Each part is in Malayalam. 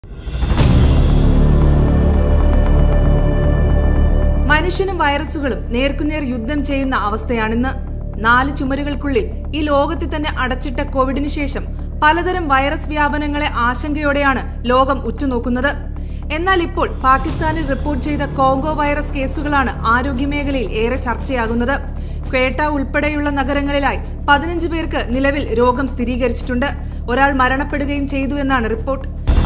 മനുഷ്യനും വൈറസുകളും നേർക്കുനേർ യുദ്ധം ചെയ്യുന്ന അവസ്ഥയാണിന്ന് നാല് ചുമരുകൾക്കുള്ളിൽ ഈ ലോകത്തെ തന്നെ അടച്ചിട്ട കോവിഡിന് ശേഷം പലതരം വൈറസ് വ്യാപനങ്ങളെ ആശങ്കയോടെയാണ് ലോകം ഉറ്റുനോക്കുന്നത് എന്നാൽ ഇപ്പോൾ പാകിസ്ഥാനിൽ റിപ്പോർട്ട് ചെയ്ത കോങ്കോ വൈറസ് കേസുകളാണ് ആരോഗ്യമേഖലയിൽ ഏറെ ചർച്ചയാകുന്നത് ക്വേട്ട ഉൾപ്പെടെയുള്ള നഗരങ്ങളിലായി പതിനഞ്ച് പേർക്ക് നിലവിൽ രോഗം സ്ഥിരീകരിച്ചിട്ടുണ്ട് ഒരാൾ മരണപ്പെടുകയും ചെയ്തു എന്നാണ് റിപ്പോർട്ട്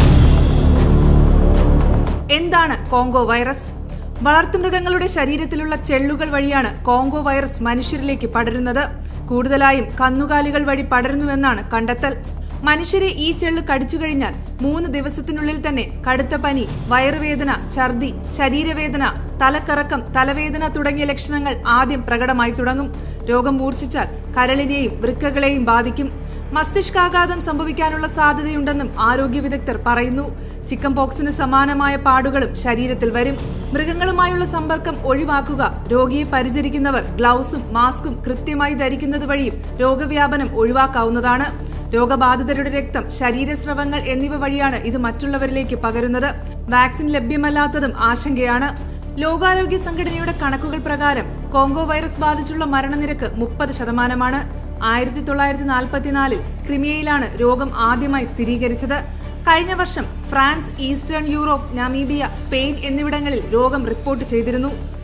എന്താണ് കോങ്കോ വൈറസ് വളർത്തുമൃഗങ്ങളുടെ ശരീരത്തിലുള്ള ചെള്ളുകൾ വഴിയാണ് കോങ്കോ വൈറസ് മനുഷ്യരിലേക്ക് പടരുന്നത് കൂടുതലായും കന്നുകാലികൾ വഴി പടരുന്നുവെന്നാണ് കണ്ടെത്തൽ മനുഷ്യരെ ഈ ചെള്ള് കടിച്ചു കഴിഞ്ഞാൽ മൂന്ന് ദിവസത്തിനുള്ളിൽ തന്നെ കടുത്ത പനി വയറുവേദന ഛർദി ശരീരവേദന തലക്കറക്കം തലവേദന തുടങ്ങിയ ലക്ഷണങ്ങൾ ആദ്യം പ്രകടമായി തുടങ്ങും രോഗം മൂർച്ഛിച്ചാൽ കരളിനെയും വൃക്കകളെയും ബാധിക്കും മസ്തിഷ്കാഘാതം സംഭവിക്കാനുള്ള സാധ്യതയുണ്ടെന്നും ആരോഗ്യ വിദഗ്ധർ പറയുന്നു ചിക്കൻ പോക്സിന് സമാനമായ പാടുകളും ശരീരത്തിൽ വരും മൃഗങ്ങളുമായുള്ള സമ്പർക്കം ഒഴിവാക്കുക രോഗിയെ പരിചരിക്കുന്നവർ ഗ്ലൗസും മാസ്കും കൃത്യമായി ധരിക്കുന്നത് വഴിയും രോഗവ്യാപനം ഒഴിവാക്കാവുന്നതാണ് രോഗബാധിതരുടെ രക്തം ശരീരസ്രവങ്ങൾ എന്നിവ വഴിയാണ് ഇത് മറ്റുള്ളവരിലേക്ക് പകരുന്നത് വാക്സിൻ ലഭ്യമല്ലാത്തതും ആശങ്കയാണ് ലോകാരോഗ്യ സംഘടനയുടെ കണക്കുകൾ പ്രകാരം കോങ്കോ വൈറസ് ബാധിച്ചുള്ള മരണനിരക്ക് മുപ്പത് ശതമാനമാണ് ആയിരത്തി തൊള്ളായിരത്തി നാൽപ്പത്തിനാലിൽ ക്രിമിയയിലാണ് രോഗം ആദ്യമായി സ്ഥിരീകരിച്ചത് കഴിഞ്ഞ വർഷം France eastern Europe Namibia Spain എന്നിവിടങ്ങളിൽ രോഗം റിപ്പോർട്ട് ചെയ്തിരുന്നു